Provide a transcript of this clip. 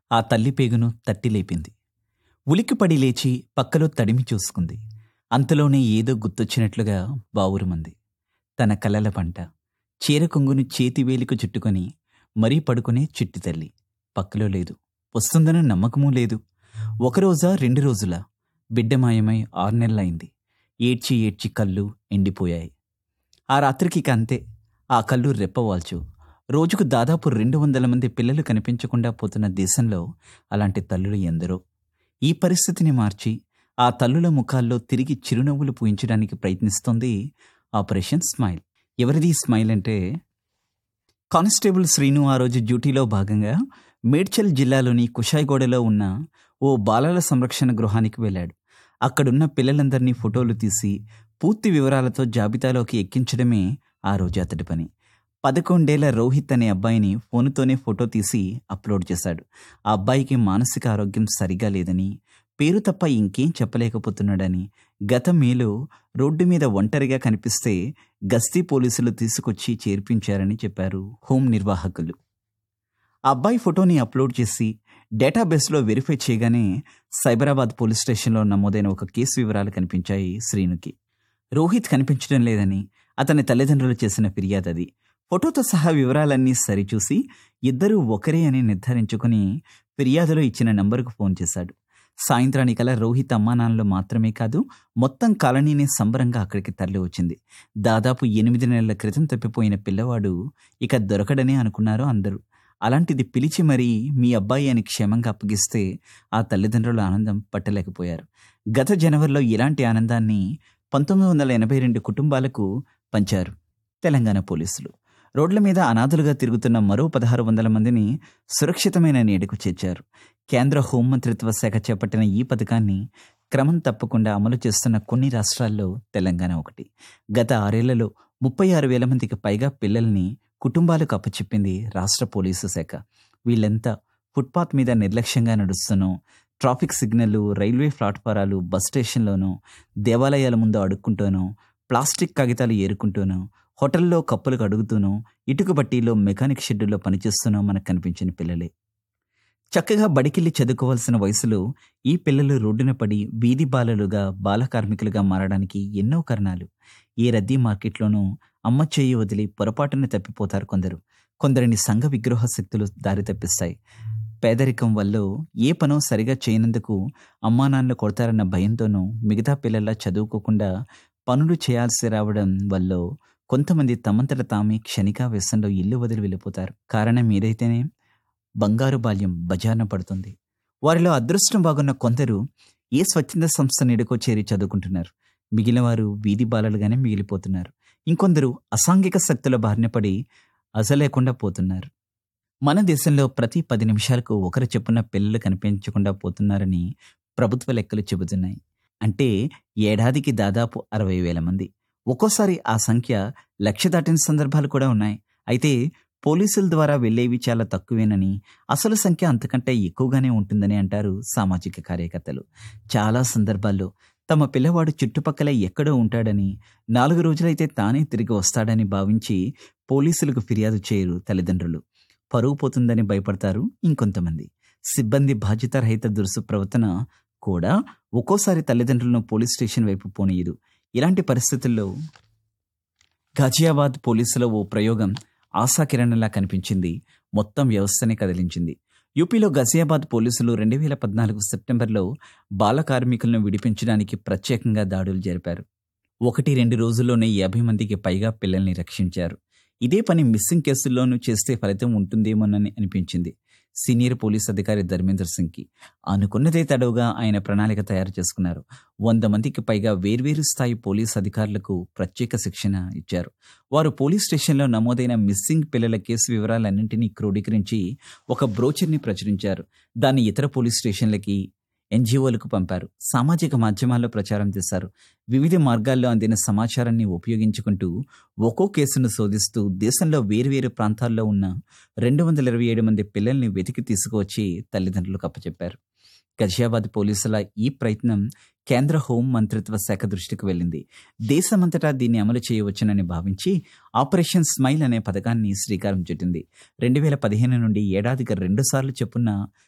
ఆ తల్లి పేగును తట్టి లేపింది ఉలిక్కిపడి లేచి పక్కలో తడిమి చూసుకుంది అంతలోనే ఏదో గుర్తొచ్చినట్లుగా బావురుమంది తన కలల పంట చీర కొంగును చేతి వేలికు చుట్టుకొని మరీ పడుకునే చిట్టి తల్లి పక్కలో లేదు వస్తుందన్న నమ్మకమూ లేదు ఒకరోజా రెండు రోజులా బిడ్డ మాయమై ఆరు నెలలైంది ఏడ్చి ఏడ్చి కళ్ళు ఎండిపోయాయి ఆ రాత్రికి ఇక అంతే ఆ కళ్ళు రెప్పవాల్చు రోజుకు దాదాపు రెండు వందల మంది పిల్లలు కనిపించకుండా పోతున్న దేశంలో అలాంటి తల్లులు ఎందరో ఈ పరిస్థితిని మార్చి ఆ తల్లుల ముఖాల్లో తిరిగి చిరునవ్వులు పూయించడానికి ప్రయత్నిస్తోంది ఆపరేషన్ స్మైల్ ఎవరిది ఈ స్మైల్ అంటే కానిస్టేబుల్ శ్రీను ఆ రోజు డ్యూటీలో భాగంగా మేడ్చల్ జిల్లాలోని కుషాయిగూడలో ఉన్న ఓ బాలల సంరక్షణ గృహానికి వెళ్ళాడు అక్కడున్న పిల్లలందరినీ ఫోటోలు తీసి పూర్తి వివరాలతో జాబితాలోకి ఎక్కించడమే ఆ రోజు అతడి పని పదకొండేళ్ల రోహిత్ అనే అబ్బాయిని ఫోనుతోనే ఫోటో తీసి అప్లోడ్ చేశాడు ఆ అబ్బాయికి మానసిక ఆరోగ్యం సరిగా లేదని పేరు తప్ప ఇంకేం చెప్పలేకపోతున్నాడని గత మేలో రోడ్డు మీద ఒంటరిగా కనిపిస్తే గస్తీ పోలీసులు తీసుకొచ్చి చేర్పించారని చెప్పారు హోం నిర్వాహకులు ఆ అబ్బాయి ఫోటోని అప్లోడ్ చేసి డేటాబేస్లో వెరిఫై చేయగానే సైబరాబాద్ పోలీస్ స్టేషన్లో నమోదైన ఒక కేసు వివరాలు కనిపించాయి శ్రీనుకి రోహిత్ కనిపించడం లేదని అతని తల్లిదండ్రులు చేసిన ఫిర్యాదు అది ఫోటోతో సహా వివరాలన్నీ సరిచూసి ఇద్దరూ ఒకరే అని నిర్ధారించుకుని ఫిర్యాదులో ఇచ్చిన నంబరుకు ఫోన్ చేశాడు సాయంత్రానికల్లా రోహిత్ అమ్మానాన్నలు మాత్రమే కాదు మొత్తం కాలనీనే సంబరంగా అక్కడికి తరలి వచ్చింది దాదాపు ఎనిమిది నెలల క్రితం తప్పిపోయిన పిల్లవాడు ఇక దొరకడనే అనుకున్నారు అందరూ అలాంటిది పిలిచి మరీ మీ అబ్బాయి అని క్షేమంగా అప్పగిస్తే ఆ తల్లిదండ్రుల ఆనందం పట్టలేకపోయారు గత జనవరిలో ఇలాంటి ఆనందాన్ని పంతొమ్మిది వందల ఎనభై రెండు కుటుంబాలకు పంచారు తెలంగాణ పోలీసులు రోడ్ల మీద అనాథలుగా తిరుగుతున్న మరో పదహారు వందల మందిని సురక్షితమైన నీడకు చేర్చారు కేంద్ర హోంమంత్రిత్వ శాఖ చేపట్టిన ఈ పథకాన్ని క్రమం తప్పకుండా అమలు చేస్తున్న కొన్ని రాష్ట్రాల్లో తెలంగాణ ఒకటి గత ఆరేళ్లలో ముప్పై ఆరు వేల మందికి పైగా పిల్లల్ని కుటుంబాలకు అప్పచెప్పింది రాష్ట్ర పోలీసు శాఖ వీళ్ళంతా ఫుట్పాత్ మీద నిర్లక్ష్యంగా నడుస్తూనో ట్రాఫిక్ సిగ్నల్లు రైల్వే ప్లాట్ఫారాలు బస్ స్టేషన్లోనూ దేవాలయాల ముందు అడుక్కుంటూనో ప్లాస్టిక్ కాగితాలు ఏరుకుంటూనో హోటల్లో కప్పులు అడుగుతూనో ఇటుక బట్టీలో మెకానిక్ షెడ్యూల్లో పనిచేస్తూనో మనకు కనిపించిన పిల్లలే చక్కగా బడికెళ్ళి చదువుకోవాల్సిన వయసులో ఈ పిల్లలు రోడ్డున పడి వీధి బాలలుగా బాల కార్మికులుగా మారడానికి ఎన్నో కారణాలు ఏ రద్దీ మార్కెట్లోనూ అమ్మ చేయి వదిలి పొరపాటున తప్పిపోతారు కొందరు కొందరిని సంఘ విగ్రహ శక్తులు దారి తప్పిస్తాయి పేదరికం వల్ల ఏ పనో సరిగా చేయనందుకు అమ్మా నాన్నలు కొడతారన్న భయంతోనూ మిగతా పిల్లల్లా చదువుకోకుండా పనులు చేయాల్సి రావడం వల్ల కొంతమంది తమంతట తామే క్షణికావేశంలో ఇల్లు వదిలి వెళ్ళిపోతారు కారణం ఏదైతేనే బంగారు బాల్యం బజార్న పడుతుంది వారిలో అదృష్టం బాగున్న కొందరు ఏ స్వచ్ఛంద సంస్థ నీడకో చేరి చదువుకుంటున్నారు మిగిలిన వారు వీధి బాలలుగానే మిగిలిపోతున్నారు ఇంకొందరు అసాంఘిక శక్తుల బారిన పడి అసలేకుండా పోతున్నారు మన దేశంలో ప్రతి పది నిమిషాలకు ఒకరు చెప్పున పిల్లలు కనిపించకుండా పోతున్నారని ప్రభుత్వ లెక్కలు చెబుతున్నాయి అంటే ఏడాదికి దాదాపు అరవై వేల మంది ఒక్కోసారి ఆ సంఖ్య లక్ష దాటిన సందర్భాలు కూడా ఉన్నాయి అయితే పోలీసుల ద్వారా వెళ్ళేవి చాలా తక్కువేనని అసలు సంఖ్య అంతకంటే ఎక్కువగానే ఉంటుందని అంటారు సామాజిక కార్యకర్తలు చాలా సందర్భాల్లో తమ పిల్లవాడు చుట్టుపక్కల ఎక్కడో ఉంటాడని నాలుగు రోజులైతే తానే తిరిగి వస్తాడని భావించి పోలీసులకు ఫిర్యాదు చేయరు తల్లిదండ్రులు పరువు పోతుందని భయపడతారు ఇంకొంతమంది సిబ్బంది బాధ్యతారహిత దురుసు ప్రవర్తన కూడా ఒక్కోసారి తల్లిదండ్రులను పోలీస్ స్టేషన్ వైపు పోనీయదు ఇలాంటి పరిస్థితుల్లో ఘజియాబాద్ పోలీసుల ఓ ప్రయోగం ఆశాకిరణంలా కనిపించింది మొత్తం వ్యవస్థనే కదిలించింది యూపీలో గజియాబాద్ పోలీసులు రెండు వేల పద్నాలుగు సెప్టెంబర్లో బాల కార్మికులను విడిపించడానికి ప్రత్యేకంగా దాడులు జరిపారు ఒకటి రెండు రోజుల్లోనే యాభై మందికి పైగా పిల్లల్ని రక్షించారు ఇదే పని మిస్సింగ్ కేసుల్లోనూ చేస్తే ఫలితం ఉంటుందేమోనని అనిపించింది సీనియర్ పోలీస్ అధికారి ధర్మేందర్ సింగ్కి అనుకున్నదే తడవుగా ఆయన ప్రణాళిక తయారు చేసుకున్నారు వంద మందికి పైగా వేర్వేరు స్థాయి పోలీస్ అధికారులకు ప్రత్యేక శిక్షణ ఇచ్చారు వారు పోలీస్ స్టేషన్లో నమోదైన మిస్సింగ్ పిల్లల కేసు వివరాలన్నింటినీ క్రోడీకరించి ఒక బ్రోచర్ని ప్రచురించారు దాన్ని ఇతర పోలీస్ స్టేషన్లకి ఎన్జిఓలకు పంపారు సామాజిక మాధ్యమాల్లో ప్రచారం చేశారు వివిధ మార్గాల్లో అందిన సమాచారాన్ని ఉపయోగించుకుంటూ ఒక్కో కేసును శోధిస్తూ దేశంలో వేర్వేరు ప్రాంతాల్లో ఉన్న రెండు వందల ఇరవై ఏడు మంది పిల్లల్ని వెతికి తీసుకువచ్చి తల్లిదండ్రులకు అప్పచెప్పారు గజియాబాద్ పోలీసుల ఈ ప్రయత్నం కేంద్ర హోం మంత్రిత్వ శాఖ దృష్టికి వెళ్ళింది దేశమంతటా దీన్ని అమలు చేయవచ్చునని భావించి ఆపరేషన్ స్మైల్ అనే పథకాన్ని శ్రీకారం చుట్టింది రెండు వేల పదిహేను నుండి ఏడాదికి రెండుసార్లు చెప్పున్న